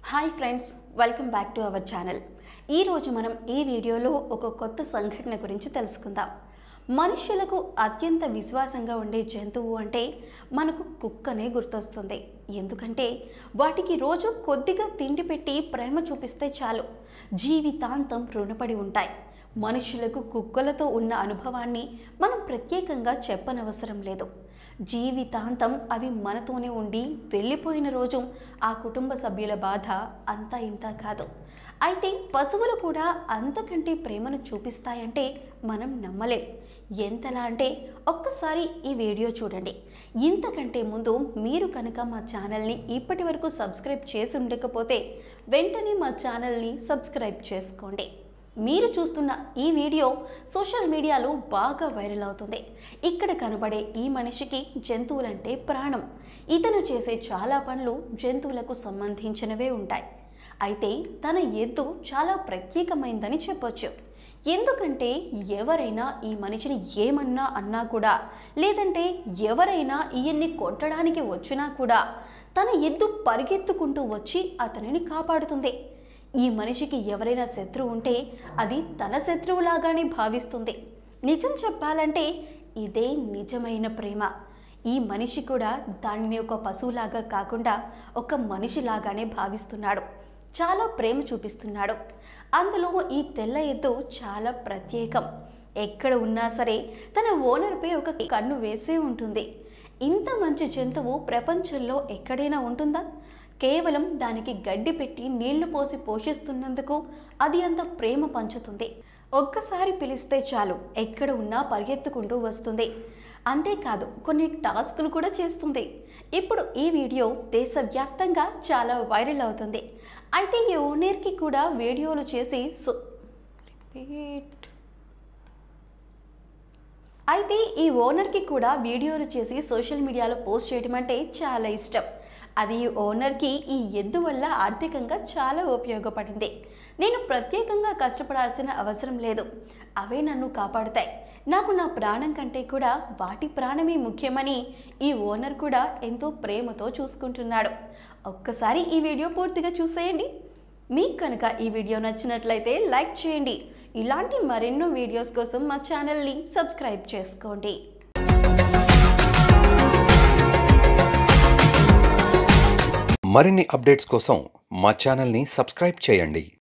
hi friends welcome back to our channel ఈరోజు మనం ఈ వీడియోలో ఒక కొత్త సంఘటన గురించి తెలుసుకుందాం మనుషులకు అత్యంత విశ్వాసంగా ఉండే జంతువు అంటే మనకు కుక్కనే గుర్తొస్తుంది ఎందుకంటే వాటికి రోజు కొద్దిగా తిండి పెట్టి ప్రేమ చూపిస్తే చాలు జీవితాంతం రుణపడి ఉంటాయి మనుషులకు కుక్కలతో ఉన్న అనుభవాన్ని మనం ప్రత్యేకంగా చెప్పనవసరం లేదు జీవితాంతం అవి మనతోనే ఉండి వెళ్ళిపోయిన రోజు ఆ కుటుంబ సభ్యుల బాధ అంతా ఇంత కాదు అయితే పశువులు కూడా అంతకంటే ప్రేమను చూపిస్తాయంటే మనం నమ్మలేం ఎంతలా అంటే ఒక్కసారి ఈ వీడియో చూడండి ఇంతకంటే ముందు మీరు కనుక మా ఛానల్ని ఇప్పటి వరకు సబ్స్క్రైబ్ చేసి ఉండకపోతే వెంటనే మా ఛానల్ని సబ్స్క్రైబ్ చేసుకోండి మీరు చూస్తున్న ఈ వీడియో సోషల్ మీడియాలో బాగా వైరల్ అవుతుంది ఇక్కడ కనబడే ఈ మనిషికి జంతువులంటే ప్రాణం ఇతను చేసే చాలా పనులు జంతువులకు సంబంధించినవే ఉంటాయి అయితే తన ఎద్దు చాలా ప్రత్యేకమైందని చెప్పొచ్చు ఎందుకంటే ఎవరైనా ఈ మనిషిని ఏమన్నా అన్నా కూడా లేదంటే ఎవరైనా ఈయన్ని కొట్టడానికి వచ్చినా కూడా తన ఎద్దు పరిగెత్తుకుంటూ వచ్చి అతనిని కాపాడుతుంది ఈ మనిషికి ఎవరైనా శత్రువు ఉంటే అది తన శత్రువులాగానే భావిస్తుంది నిజం చెప్పాలంటే ఇదే నిజమైన ప్రేమ ఈ మనిషి కూడా దానిని ఒక పశువులాగా కాకుండా ఒక మనిషిలాగానే భావిస్తున్నాడు చాలా ప్రేమ చూపిస్తున్నాడు అందులో ఈ తెల్ల ఎద్దు చాలా ప్రత్యేకం ఎక్కడ ఉన్నా సరే తన ఓనర్పై ఒక కన్ను వేసే ఉంటుంది ఇంత మంచి జంతువు ప్రపంచంలో ఎక్కడైనా ఉంటుందా కేవలం దానికి గడ్డి పెట్టి నీళ్లు పోసి పోషిస్తున్నందుకు అది అంత ప్రేమ పంచుతుంది ఒక్కసారి పిలిస్తే చాలు ఎక్కడ ఉన్నా పరిగెత్తుకుంటూ వస్తుంది అంతేకాదు కొన్ని టాస్కులు కూడా చేస్తుంది ఇప్పుడు ఈ వీడియో దేశవ్యాప్తంగా చాలా వైరల్ అవుతుంది అయితే ఈ ఓనర్కి కూడా వీడియోలు చేసి సో రిపీట్ అయితే ఈ ఓనర్కి కూడా వీడియోలు చేసి సోషల్ మీడియాలో పోస్ట్ చేయడం అంటే చాలా ఇష్టం అది ఈ ఓనర్కి ఈ ఎద్దు వల్ల ఆర్థికంగా చాలా ఉపయోగపడింది నేను ప్రత్యేకంగా కష్టపడాల్సిన అవసరం లేదు అవే నన్ను కాపాడుతాయి నాకు నా ప్రాణం కంటే కూడా వాటి ప్రాణమే ముఖ్యమని ఈ ఓనర్ కూడా ఎంతో ప్రేమతో చూసుకుంటున్నాడు ఒక్కసారి ఈ వీడియో పూర్తిగా చూసేయండి మీకు కనుక ఈ వీడియో నచ్చినట్లయితే లైక్ చేయండి ఇలాంటి మరెన్నో వీడియోస్ కోసం మా ఛానల్ని సబ్స్క్రైబ్ చేసుకోండి మరిన్ని అప్డేట్స్ కోసం మా ఛానల్ని సబ్స్క్రైబ్ చేయండి